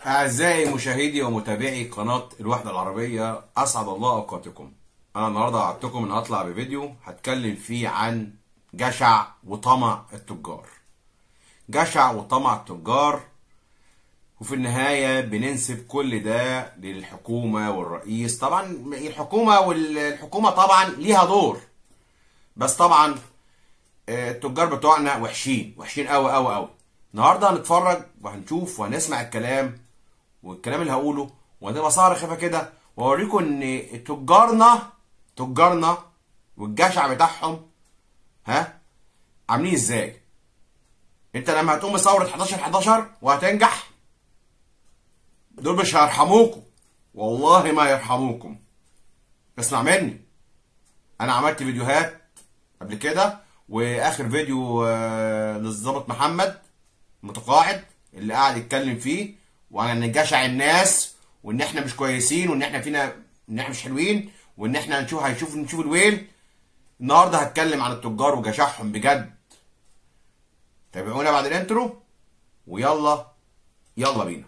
أعزائي مشاهدي ومتابعي قناة الوحدة العربية أسعد الله أوقاتكم أنا النهاردة وعدتكم إن هطلع بفيديو هتكلم فيه عن جشع وطمع التجار جشع وطمع التجار وفي النهاية بننسب كل ده للحكومة والرئيس طبعا الحكومة والحكومة طبعا ليها دور بس طبعا آه، التجار بتوعنا وحشين وحشين قوي قوي قوي النهارده هنتفرج وهنشوف وهنسمع الكلام والكلام اللي هقوله وهتبقى سهرة خفيفة كده واوريكم ان تجارنا تجارنا والجشع بتاعهم ها عاملين ازاي انت لما هتقوم بثورة 11 11 وهتنجح دول مش هيرحموكم والله ما يرحموكم اسمع مني انا عملت فيديوهات قبل كده واخر فيديو آه، للظابط محمد متقاعد اللي قاعد يتكلم فيه وعن جشع الناس وان احنا مش كويسين وان احنا فينا ان احنا مش حلوين وان احنا هنشوف هنشوف نشوف الويل النهارده هتكلم عن التجار وجشعهم بجد تابعونا بعد الانترو ويلا يلا بينا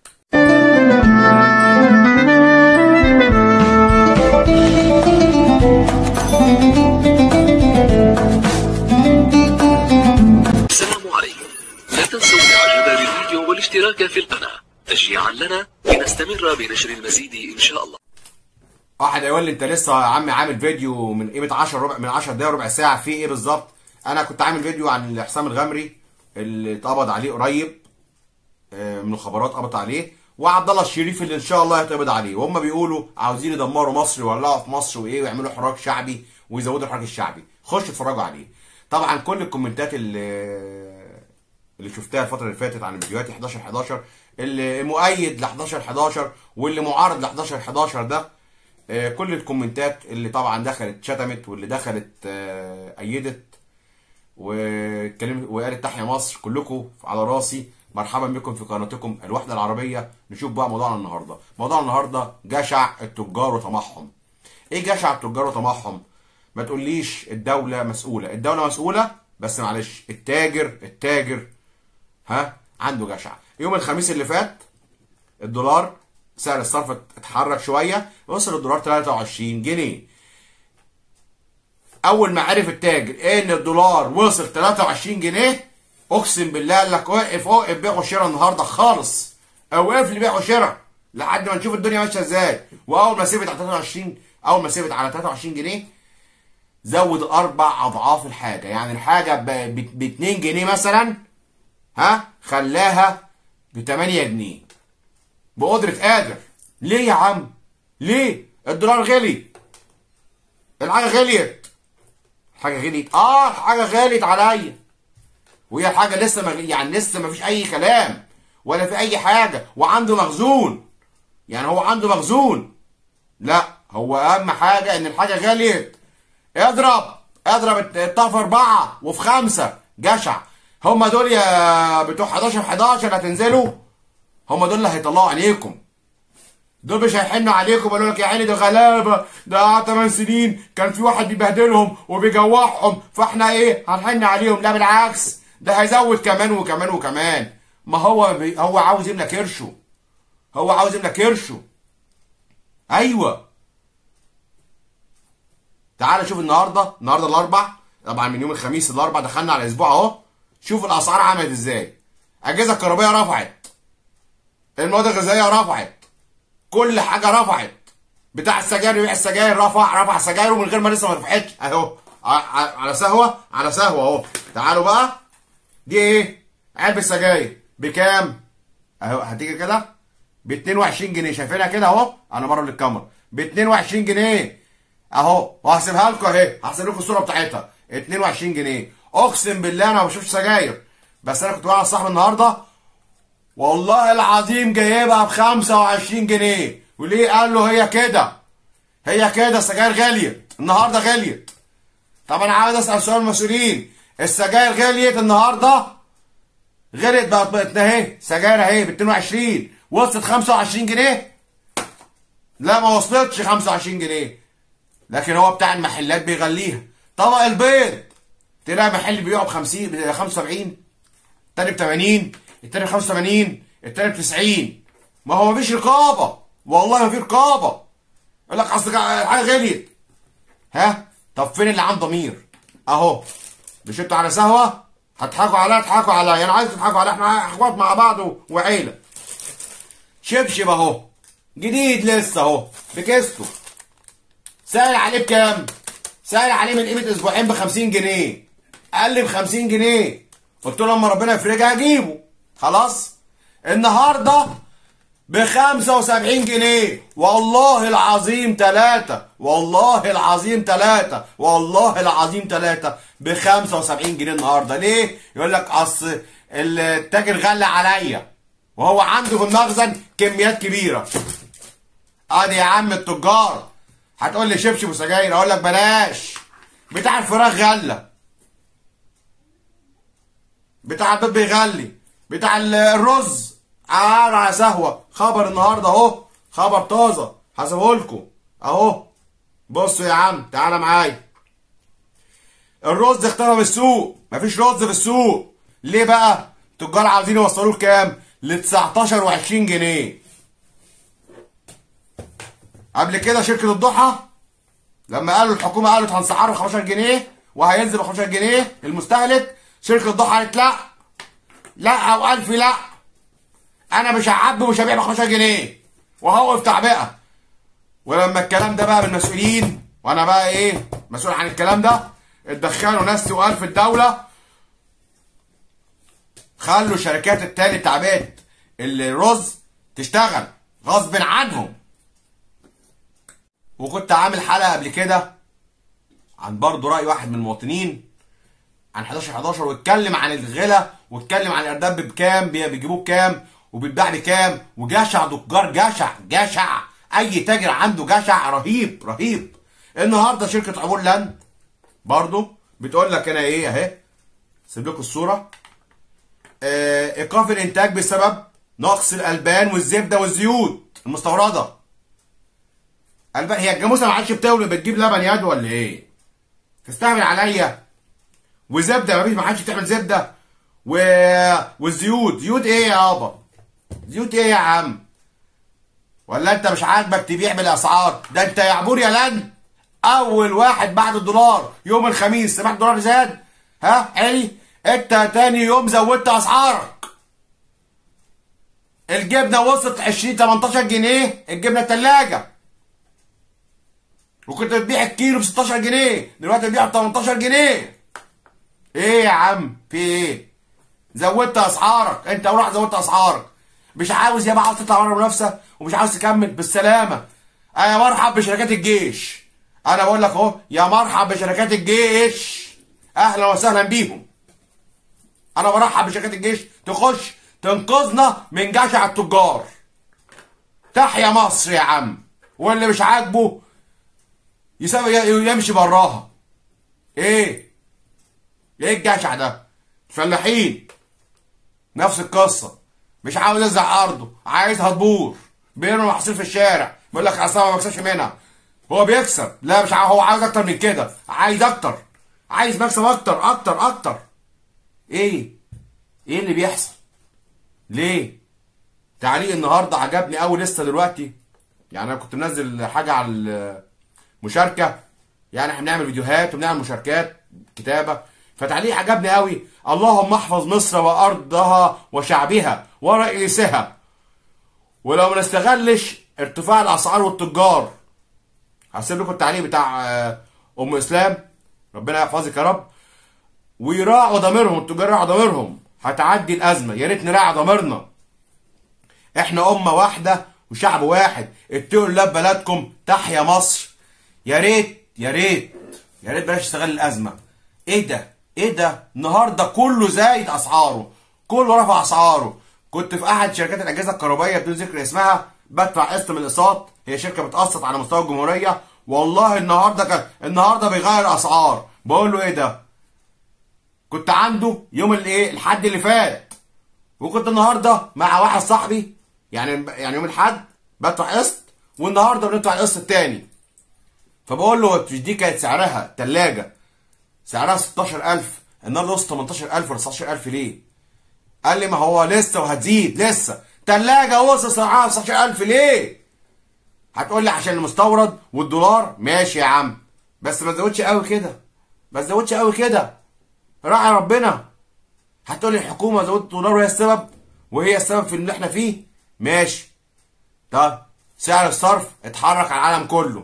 السلام عليكم لا تنسوا الاعجاب بالفيديو والاشتراك في القناة تشجيعا لنا لنستمر بنشر المزيد ان شاء الله واحد هيقول لي انت لسه يا عم عامل فيديو من قيمه 10 ربع من 10 دقايق ربع ساعه في ايه بالظبط انا كنت عامل فيديو عن حسام الغمري اللي اتقبض عليه قريب آه، من الخبرات قبض عليه وعبد الله الشريف اللي ان شاء الله هيتقبض عليه وهم بيقولوا عاوزين يدمروا مصر ويولعوا في مصر وايه ويعملوا حراك شعبي ويزودوا الحراك الشعبي خشوا اتفرجوا عليه طبعا كل الكومنتات اللي اللي شفتها الفتره اللي فاتت عن فيديوهاتي 11 11 اللي مؤيد ل 11 11 واللي معارض ل 11 11 ده آه، كل الكومنتات اللي طبعا دخلت شتمت واللي دخلت آه، ايدت واتكلمت وقالت تحيا مصر كلكم على راسي مرحبا بكم في قناتكم الوحده العربيه نشوف بقى موضوعنا النهارده موضوعنا النهارده جشع التجار وطمعهم ايه جشع التجار وطمعهم ما تقوليش الدوله مسؤوله الدوله مسؤوله بس معلش التاجر التاجر ها عنده جشع يوم الخميس اللي فات الدولار سعر الصرف اتحرك شويه وصل الدولار 23 جنيه اول ما عرف التاجر ان الدولار وصل 23 جنيه اقسم بالله قال لك وقف وقف بيع وشراء النهارده خالص اوقف لي بيع وشراء لحد ما نشوف الدنيا ماشيه ازاي واول ما سيبت على 23 اول ما سيبت على 23 جنيه زود اربع اضعاف الحاجه يعني الحاجه ب 2 جنيه مثلا ها خلاها ب 8 جنيه بقدره قادر ليه يا عم ليه الدولار غلي الحاجه غليت الحاجه غليت اه الحاجه غليت عليا وهي الحاجه لسه ما يعني لسه ما فيش اي كلام ولا في اي حاجه وعنده مخزون يعني هو عنده مخزون لا هو اهم حاجه ان الحاجه غليت اضرب اضرب الطرف اربعه وفي خمسه جشع هم دول يا بتوع 11 11 هتنزلوا هم دول اللي هيطلعوا عينيكم دول مش هيحنوا عليكم ويقولوا لك يا عيني ده غلابه ده قعد 8 سنين كان في واحد بيبهدلهم وبيجوعهم فاحنا ايه هنحن عليهم لا بالعكس ده هيزود كمان وكمان وكمان ما هو بي هو عاوز يملى كرشه هو عاوز يملى كرشه ايوه تعال شوف النهارده النهارده الاربع طبعا من يوم الخميس الاربع دخلنا على الاسبوع اهو شوف الاسعار عملت ازاي الاجهزه الكهربائيه رفعت المواد الغذائيه رفعت كل حاجه رفعت بتاع السجاير يبيع السجاير رفع رفع سجايره من غير ما لسه ما رفعتش اهو ع- ع- على سهوه على سهوه اهو تعالوا بقى دي ايه علبه سجاير بكام اهو هتيجي كده ب 22 جنيه شايفينها كده اهو انا بره للكاميرا ب 22 جنيه اهو وهسيبها لكم اهي هحسب لكم الصوره بتاعتها 22 جنيه اقسم بالله انا ما بشوفش سجاير بس انا كنت مع صاحبي النهارده والله العظيم جايبها ب 25 جنيه وليه قال له هي كده هي كده السجاير غليت النهارده غليت طب انا عاوز اسال سؤال المسؤولين السجاير غليت النهارده غليت بقت بقت اهي سجاير اهي ب 22 وصلت 25 جنيه لا ما وصلتش 25 جنيه لكن هو بتاع المحلات بيغليها طبق البيض تلاقي محل بيبيعه ب 50 ب 75 التاني ب 80 التاني ب 85 التاني ب 90 ما هو مفيش رقابه والله ما في رقابه يقول لك اصل حاجه غليت ها طب فين اللي عنده ضمير اهو مش انتوا على سهوه هتضحكوا عليا اضحكوا عليا انا عايز تضحكوا عليا احنا اخوات مع بعض و- وعيله شبشب اهو جديد لسه اهو بكيسته سائل عليه بكام؟ سائل عليه من قيمه اسبوعين ب 50 جنيه قال لي ب 50 جنيه قلت له لما ربنا يفرجها هجيبه خلاص النهارده ب 75 جنيه والله العظيم ثلاثة والله العظيم ثلاثة والله العظيم ثلاثة ب 75 جنيه النهارده ليه؟ يقول لك اصل التاجر غلى عليا وهو عنده في المخزن كميات كبيرة ادي يا عم التجار هتقول لي شبشب وسجاير اقول لك بلاش بتاع الفراخ غلى بتاع البيض بيغلي بتاع ال- الرز قاعد على سهوة خبر النهارده اهو خبر طازة هسيبهولكوا اهو بصوا يا عم تعالى معايا الرز اختفى من السوق مفيش رز في السوق ليه بقى التجار عاوزين يوصلوه لكام ل 19 و20 جنيه قبل كده شركة الضحى لما قالوا الحكومة قالت هنسعره ب 15 جنيه وهينزل ب 15 جنيه المستهلك شركة الضحى قالت لا لا او الف لا انا مش هعبي ومش هبيع ب 15 جنيه وهوقف تعبئة ولما الكلام ده بقى بالمسؤولين وانا بقى ايه مسؤول عن الكلام ده اتدخلوا ناس تقال في الدولة خلوا شركات التاني تعبئة الرز تشتغل غصب عنهم وكنت عامل حلقه قبل كده عن برضه راي واحد من المواطنين عن 11 11 واتكلم عن الغلا واتكلم عن الارداب بكام بي- بيجيبوه بكام وبيتباع بكام وجشع تجار جشع جشع اي تاجر عنده جشع رهيب رهيب النهارده شركه عبور لاند برضه بتقول لك انا ايه اهي سيب لكم الصوره آه، ايقاف الانتاج بسبب نقص الالبان والزبده والزيوت المستورده البان هي الجاموسه ما عادش بتولد بتجيب لبن يد ولا ايه؟ تستعمل عليا وزبده مفيش ما عادش بتعمل زبده و... والزيوت زيوت ايه يا يابا؟ زيوت ايه يا عم؟ ولا انت مش عاجبك تبيع بالاسعار؟ ده انت يا عبور يا لن اول واحد بعد الدولار يوم الخميس سمعت الدولار زاد ها علي انت تاني يوم زودت اسعارك الجبنه وصلت 20 18 جنيه الجبنه التلاجه وكنت بتبيع الكيلو ب 16 جنيه دلوقتي بتبيع ب 18 جنيه ايه يا عم في ايه زودت اسعارك انت وراح زودت اسعارك مش عاوز يا عاوز تطلع بره المنافسه ومش عاوز تكمل بالسلامه آه يا مرحب بشركات الجيش انا بقول لك اهو يا مرحب بشركات الجيش اهلا وسهلا بيهم انا برحب بشركات الجيش تخش تنقذنا من جشع التجار تحيا مصر يا عم واللي مش عاجبه يسوي يمشي براها ايه ايه الجشع ده فلاحين نفس القصه مش عاوز يزرع ارضه عايزها تبور بيرمي محاصيل في الشارع بيقول لك اصل ما بكسبش منها هو بيكسب لا مش عاوز هو عاوز اكتر من كده عايز اكتر عايز مكسب اكتر اكتر اكتر ايه ايه اللي بيحصل ليه تعليق النهارده عجبني قوي لسه دلوقتي يعني انا كنت منزل حاجه على المشاركه يعني احنا بنعمل فيديوهات وبنعمل مشاركات كتابه فتعليق عجبني قوي اللهم احفظ مصر وارضها وشعبها ورئيسها ولو ما نستغلش ارتفاع الاسعار والتجار هسيب لكم التعليق بتاع آه، ام اسلام ربنا يحفظك يا رب ويراعوا ضميرهم التجار يراعوا ضميرهم هتعدي الازمه يا ريت نراعي ضميرنا احنا امه واحده وشعب واحد اتقوا الله ببلدكم تحيا مصر يا ريت يا ريت يا ريت بلاش تستغل الازمه ايه ده ايه ده النهارده كله زايد اسعاره كله رفع اسعاره كنت في احد شركات الاجهزه الكهربائيه بدون ذكر اسمها بدفع قسط من الاقساط هي شركه بتقسط على مستوى الجمهوريه والله النهارده كان النهارده بيغير اسعار بقول له ايه ده كنت عنده يوم الايه الحد اللي فات وكنت النهارده مع واحد صاحبي يعني يعني يوم الحد بدفع قسط والنهارده بندفع القسط التاني فبقول له مش دي كانت سعرها تلاجة سعرها 16000 النهارده وصل 18000 ولا 19000 ليه؟ قال لي ما هو لسه وهتزيد لسه تلاجة وصل صنعها ب 19000 ليه؟ هتقول لي عشان المستورد والدولار ماشي يا عم بس ما تزودش قوي كده ما تزودش قوي كده راعي ربنا هتقول لي الحكومه زودت الدولار وهي السبب وهي السبب في اللي احنا فيه ماشي طب سعر الصرف اتحرك على العالم كله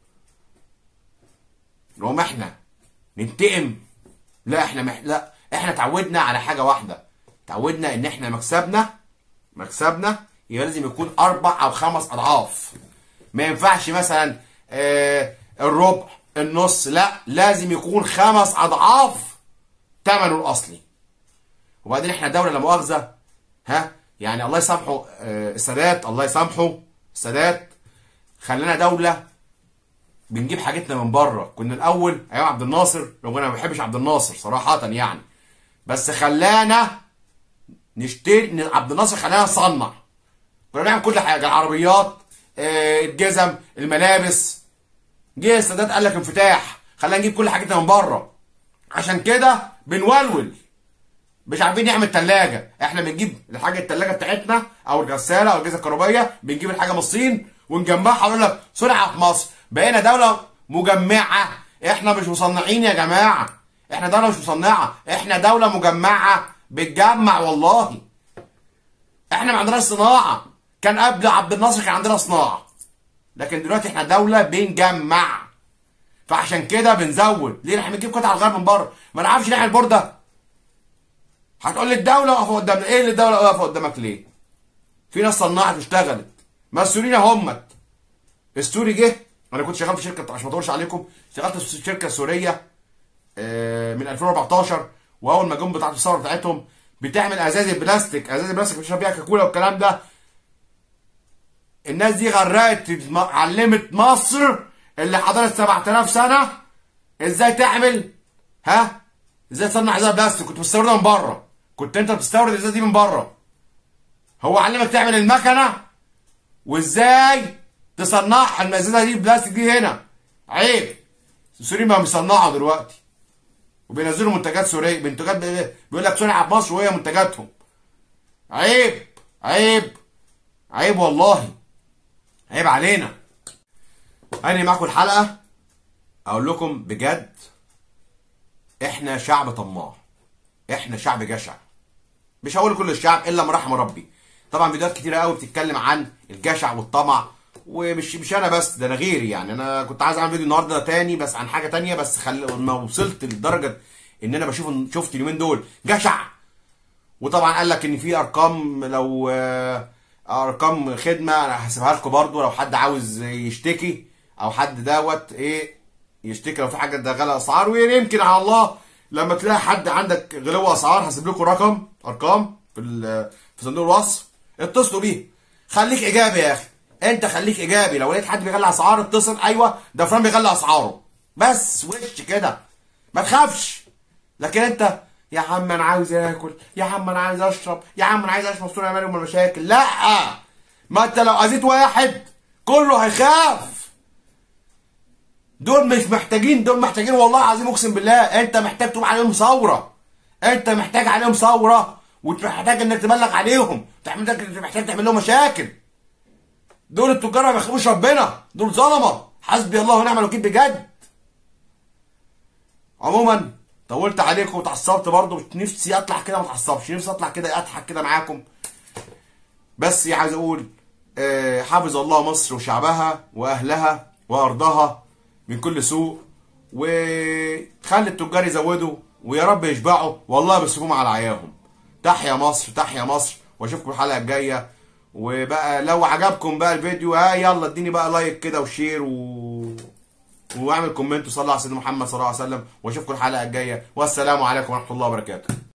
نقوم احنا ننتقم لا احنا مح... لا احنا اتعودنا على حاجه واحده اتعودنا ان احنا مكسبنا مكسبنا يبقى لازم يكون اربع او خمس اضعاف ما ينفعش مثلا آه الربع النص لا لازم يكون خمس اضعاف ثمنه الاصلي وبعدين احنا دوله لا مؤاخذه ها يعني الله يسامحه آه السادات الله يسامحه السادات خلانا دوله بنجيب حاجتنا من بره كنا الاول ايام عبد الناصر لو انا ما بحبش عبد الناصر صراحه يعني بس خلانا نشتري عبد الناصر خلانا نصنع كنا بنعمل كل حاجه العربيات آه، الجزم الملابس جه السادات قال لك انفتاح خلانا نجيب كل حاجتنا من بره عشان كده بنولول مش عارفين نعمل تلاجة احنا بنجيب الحاجه التلاجة بتاعتنا او الغساله او الاجهزه الكهربائيه بنجيب الحاجه من الصين ونجمعها ونقول لك صنع في مصر بقينا دوله مجمعه احنا مش مصنعين يا جماعه احنا دوله مش مصنعه احنا دوله مجمعه بتجمع والله احنا ما عندناش صناعه كان قبل عبد الناصر كان عندنا صناعه لكن دلوقتي احنا دوله بنجمع فعشان كده بنزود ليه احنا بنجيب قطع الغيار من بره ما نعرفش نعمل بورده هتقول لي الدوله واقفه قدامنا ايه اللي الدوله واقفه قدامك ليه في ناس صناعت واشتغلت مسؤولين همت السوري جه انا كنت شغال في شركه عشان ما اطولش عليكم اشتغلت في شركه سوريه آه، من 2014 واول ما جم بتاعت الثوره بتاعتهم بتعمل ازاز البلاستيك ازاز البلاستيك بتشرب بيها كاكولا والكلام ده الناس دي غرقت الم- علمت مصر اللي حضرت 7000 سنه ازاي تعمل ها ازاي تصنع ازاز بلاستيك كنت بتستوردها من بره كنت انت بتستورد الازاز دي من بره هو علمك تعمل المكنه وازاي تصنعها الازازه دي البلاستيك دي هنا عيب السوريين بقوا بيصنعوا دلوقتي وبينزلوا منتجات سوريه منتجات بي- بيقول لك صنع في مصر وهي منتجاتهم عيب عيب عيب والله عيب علينا انهي معاكم الحلقه اقول لكم بجد احنا شعب طماع احنا شعب جشع مش هقول كل الشعب الا من رحم ربي طبعا فيديوهات كتيره قوي بتتكلم عن الجشع والطمع ومش مش انا بس ده انا غيري يعني انا كنت عايز اعمل فيديو النهارده تاني بس عن حاجه تانية بس خل... ما وصلت لدرجه ان انا بشوف شفت اليومين دول جشع وطبعا قال لك ان في ارقام لو آه، ارقام خدمه انا هسيبها لكم برضو لو حد عاوز يشتكي او حد دوت ايه يشتكي لو في حاجه ده غلا اسعار ويمكن على الله لما تلاقي حد عندك غلو اسعار هسيب لكم رقم ارقام في ال- في صندوق الوصف اتصلوا بيه خليك ايجابي يا اخي انت خليك ايجابي لو لقيت حد بيغلي اسعار اتصل ايوه ده فلان بيغلي اسعاره بس وش كده ما تخافش لكن انت يا عم انا عاوز اكل يا عم انا عايز اشرب يا عم انا عايز اشرب مستور يا مريم المشاكل لا ما انت لو اذيت واحد كله هيخاف دول مش محتاجين دول محتاجين والله العظيم اقسم بالله انت محتاج تقوم عليهم ثوره انت محتاج عليهم ثوره ومحتاج انك تبلغ عليهم محتاج محتاج تعمل لهم مشاكل دول التجار ما بيخافوش ربنا دول ظلمه حسبي الله ونعم الوكيل بجد عموما طولت عليكم واتعصبت برضه نفسي اطلع كده ما اتعصبش نفسي اطلع كده اضحك كده معاكم بس عايز اقول آه، حافظ الله مصر وشعبها واهلها وارضها من كل سوء وخلي التجار يزودوا ويا رب يشبعوا والله بيصرفوهم على عياهم تحيا مصر تحيا مصر واشوفكم الحلقه الجايه وبقى لو عجبكم بقى الفيديو ها يلا اديني بقى لايك كده وشير و... واعمل كومنت وصلي على سيدنا محمد صلى الله عليه وسلم واشوفكم الحلقه الجايه والسلام عليكم ورحمه الله وبركاته